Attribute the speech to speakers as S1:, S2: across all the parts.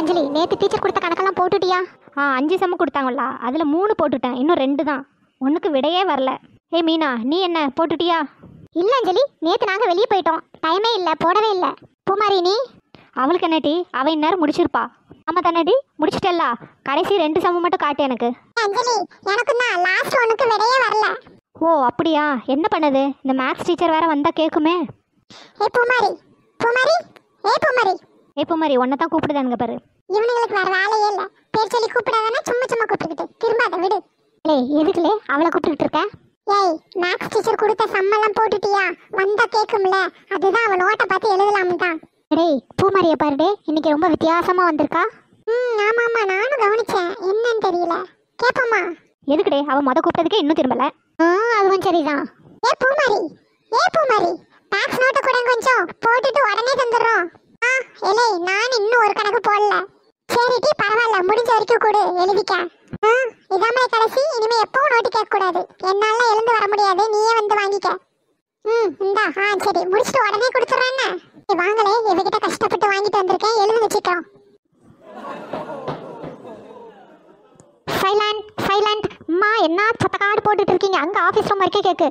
S1: அஞ்சலி நேற்று டீச்சர் கொடுத்த கணக்கெல்லாம் போட்டுட்டியா
S2: ஆ அஞ்சு செம்ம கொடுத்தாங்களா அதில் மூணு போட்டுட்டேன் இன்னும் ரெண்டு தான் ஒன்றுக்கு விடையே வரல ஏய் மீனா நீ என்ன போட்டுட்டியா
S1: இல்லை அஞ்சலி நேற்று நாங்கள் வெளியே போயிட்டோம் டைமே இல்லை போடவே இல்லை பூமாரி நீ
S2: அவளுக்கு என்னடி அவ இந்நேரம் முடிச்சிருப்பா ஆமாம் தானடி முடிச்சிட்டல்லா கடைசி ரெண்டு சம்ம மட்டும் காட்டு எனக்கு
S1: அஞ்சலி எனக்கும் தான் லாஸ்ட் ஒன்றுக்கு விடையே வரல
S2: ஓ அப்படியா என்ன பண்ணுது இந்த மேக்ஸ் டீச்சர் வேற வந்தால் கேட்குமே
S1: ஏ பூமாரி பூமாரி ஏ பூமாரி
S2: இப்போ மாதிரி ஒன்றை தான் கூப்பிடுதானுங்க பாரு
S1: இவனுங்களுக்கு வேற வேலையே இல்லை பேர் சொல்லி கூப்பிடாதானே சும்மா சும்மா கூப்பிட்டுக்கிட்டு திரும்ப அதை விடு ஏய் எதுக்குலே அவளை கூப்பிட்டுக்கிட்டு இருக்க ஏய் மேக்ஸ் டீச்சர் கொடுத்த சம்மெல்லாம் போட்டுட்டியா வந்தா கேட்கும்ல அதுதான் அவன் நோட்டை பார்த்து எழுதலாம் தான் டேய் பூமாரிய பாருடே இன்னைக்கு ரொம்ப வித்தியாசமா வந்திருக்கா ம் ஆமா ஆமா நானும் கவனிச்சேன் என்னன்னு தெரியல கேப்போமா
S2: எதுக்குடே அவள் மொத கூப்பிட்டதுக்கே இன்னும் திரும்பல
S1: ஆ அதுவும் சரிதான் ஏ பூமாரி ஏ பூமாரி மேக்ஸ் நோட்டை கூட கொஞ்சம் போட்டுட்டு உடனே தந்துடுறோம் ஆ எலே நான் இன்னும் ஒரு கணக்கு போடல சரிடி பரவாயில்ல முடிஞ்ச வரைக்கும் கொடு எழுதிக்க ஆ இதாமலே கடைசி இனிமே எப்பவும் நோட்டு கேட்க கூடாது என்னால எழுந்து வர முடியாது நீயே வந்து வாங்கிக்க ம் இந்தா ஆ சரி முடிச்சுட்டு உடனே கொடுத்துட்றேன்னு வாங்களே இவகிட்ட கஷ்டப்பட்டு வாங்கிட்டு வந்திருக்கேன் எழுதி வச்சுக்கிறோம் சைலண்ட் சைலண்ட் அம்மா என்ன சத்தக்காடு போட்டுட்டு இருக்கீங்க அங்க ஆபீஸ் ரூம் வரைக்கும் கேக்கு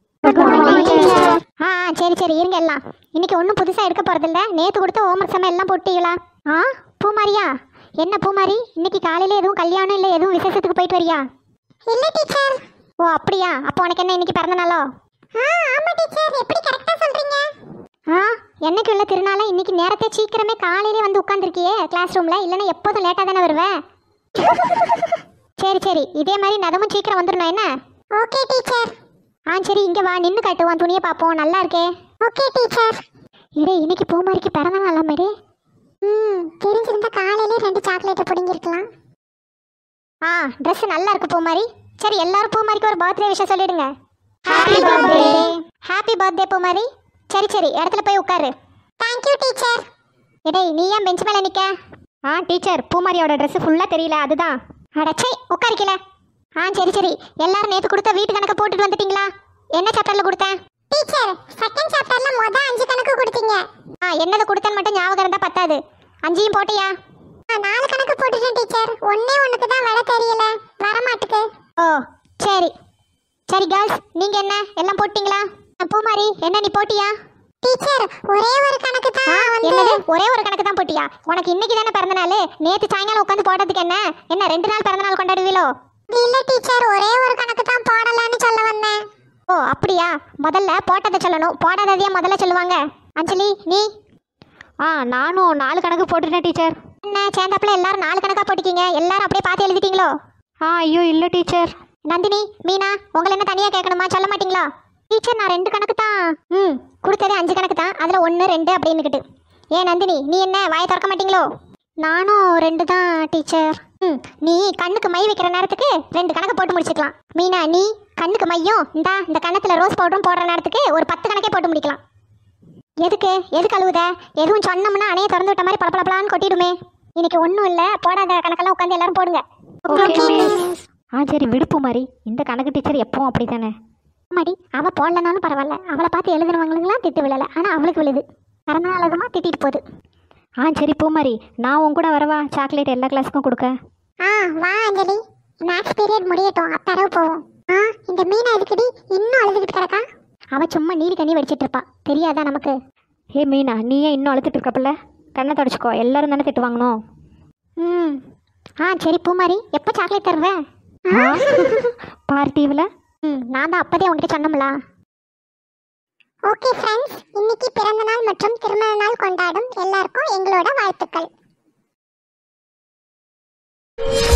S1: ஆ ஆ, சரி சரி இருங்க எல்லாம் இன்னைக்கு ஒன்றும் புதுசாக எடுக்க போறதில்ல நேற்று கொடுத்த ஹோம்ஒர்க் செம்ம எல்லாம் போட்டீங்களா ஆ பூமாரியா என்ன பூமாரி இன்னைக்கு காலையில எதுவும் கல்யாணம் இல்லை எதுவும் விசேஷத்துக்கு போயிட்டு வரியா இல்லை டீச்சர் ஓ அப்படியா அப்போ உனக்கு என்ன இன்னைக்கு பிறந்த நாளோ ஆ ஆமாம் டீச்சர் எப்படி கரெக்டாக சொல்றீங்க ஆ என்னைக்கு உள்ள திருநாள இன்னைக்கு நேரத்தை சீக்கிரமே காலையிலே வந்து உட்காந்துருக்கியே கிளாஸ் ரூம்ல இல்லைன்னா எப்போதும் லேட்டாக தானே வருவேன் சரி சரி இதே மாதிரி நதமும் சீக்கிரம் வந்துடணும் என்ன ஓகே டீச்சர் ஆ சரி இங்க வா நின்னு காட்டுவான் துணியை பார்ப்போம் நல்லா இருக்கே ஓகே டீச்சர் இடே இன்னைக்கு பூமாரிக்கு பிறந்த நாளா மேடி ம் தெரிஞ்சிருந்தா காலையிலே ரெண்டு சாக்லேட்டை பிடிங்கிருக்கலாம் ஆ ட்ரெஸ் நல்லா இருக்கு பூமாரி சரி எல்லாரும் பூமாரிக்கு ஒரு பர்த்டே விஷயம் சொல்லிடுங்க happy birthday happy birthday Poomari சரி சரி இடத்துல போய் உட்காரு தேங்க்யூ டீச்சர் இடே நீ ஏன் பெஞ்ச் மேலே நிக்க
S2: ஆ டீச்சர் பூமாரியோட ட்ரெஸ் ஃபுல்லாக தெரியல அதுதான்
S1: அடச்சை உட்காரிக்கல ஆ சரி சரி எல்லாரும் நேத்து கொடுத்த வீட்டு கணக்கு போட்டுட்டு வந்துட்டீங்களா என்ன சாப்டர்ல கொடுத்தேன் டீச்சர் செகண்ட் சாப்டர்ல மொத அஞ்சு கணக்கு கொடுத்தீங்க ஆ என்னது கொடுத்தேன்னு மட்டும் ஞாபகம் இருந்தா பத்தாது அஞ்சையும் போட்டியா நாலு கணக்கு போட்டுட்டேன் டீச்சர் ஒண்ணே ஒண்ணுக்கு தான் வர தெரியல வர மாட்டுக்கு ஓ சரி சரி கேர்ள்ஸ் நீங்க என்ன எல்லாம் போட்டீங்களா அஹ், பூமாரி என்ன நீ போட்டியா டீச்சர் ஒரே ஒரு கணக்கு தான் என்னது ஒரே ஒரு கணக்கு தான் போட்டியா உனக்கு இன்னைக்கு தானே பிறந்த நாள் நேத்து சாயங்காலம் உட்காந்து போடுறதுக்கு என்ன என்ன ரெண்டு நாள் பிறந்த நாள் கொண்டாடுவீளோ இல்ல டீச்சர் ஒரே ஒரு கணக்கு தான் போடலாம்னு சொல்ல வந்தேன் ஓ அப்படியா முதல்ல போட்டதை சொல்லணும் போடாததையே முதல்ல சொல்லுவாங்க அஞ்சலி நீ
S2: ஆ நானும் நாலு கணக்கு போட்டுட்டேன் டீச்சர்
S1: என்ன சேர்ந்தாப்புல எல்லாரும் நாலு கணக்கா போட்டிருக்கீங்க எல்லாரும் அப்படியே பார்த்து எழுதிட்டீங்களோ
S2: ஆ ஐயோ இல்லை டீச்சர்
S1: நந்தினி மீனா உங்களை என்ன தனியா கேட்கணுமா சொல்ல மாட்டீங்களா டீச்சர் நான் ரெண்டு கணக்கு தான் ம் கொடுத்ததே அஞ்சு கணக்கு தான் அதுல ஒன்று ரெண்டு அப்படின்னுக்கிட்டு ஏன் நந்தினி நீ என்ன வாயை திறக்க மாட்டீங்களோ நானும் ரெண்டு தான் டீச்சர் ம் நீ கண்ணுக்கு மை வைக்கிற நேரத்துக்கு ரெண்டு கணக்கு போட்டு முடிச்சுக்கலாம் மீனா நீ கண்ணுக்கு மையும் இந்தா இந்த கண்ணத்துல ரோஸ் பவுடரும் போடுற நேரத்துக்கு ஒரு பத்து கணக்கே போட்டு முடிக்கலாம் எதுக்கு எதுக்கு அழுவுத எதுவும் சொன்னோம்னா அணைய திறந்து விட்ட மாதிரி பளபளபளான்னு கொட்டிடுமே இன்னைக்கு ஒன்றும் இல்லை போடாத கணக்கெல்லாம் உட்காந்து எல்லாரும் போடுங்க
S2: ஆ சரி விடுப்பு மாதிரி இந்த கணக்கு டீச்சர் எப்பவும் அப்படி தானே
S1: மடி அவ போடலனாலும் பரவாயில்ல அவளை பார்த்து எழுதுனவங்களுக்குலாம் திட்டு விழல ஆனா அவளுக்கு விழுது பிறந்தநாள் அதுமா திட்டிட்டு போகுது
S2: ஆ சரி பூமாரி நான் உன் கூட வரவா சாக்லேட் எல்லா கிளாஸுக்கும் கொடுக்க
S1: ஆ வா அஞ்சலி மேக்ஸ் பீரியட் முடியட்டும் அத்தரவு போவோம் ஆ இந்த மீனா எதுக்குடி இன்னும் அழுதுகிட்டு கிடக்கா அவ சும்மா நீலி தண்ணி வடிச்சிட்டு இருப்பா தெரியாதா நமக்கு
S2: ஏ மீனா நீ ஏன் இன்னும் அழுத்துட்டு இருக்கப்பல கண்ணை தொடச்சிக்கோ எல்லாரும் தானே திட்டு வாங்கணும்
S1: ம் ஆ சரி பூமாரி எப்போ சாக்லேட் தருவேன்
S2: பார்ட்டிவில்
S1: ம் நான் தான் அப்பதே உங்ககிட்ட சொன்னோம்ல ஓகே ஃப்ரெண்ட்ஸ் இன்னைக்கு பிறந்த நாள் மற்றும் திருமண நாள் கொண்டாடும் எல்லாருக்கும் எங்களோட வாழ்த்துக்கள்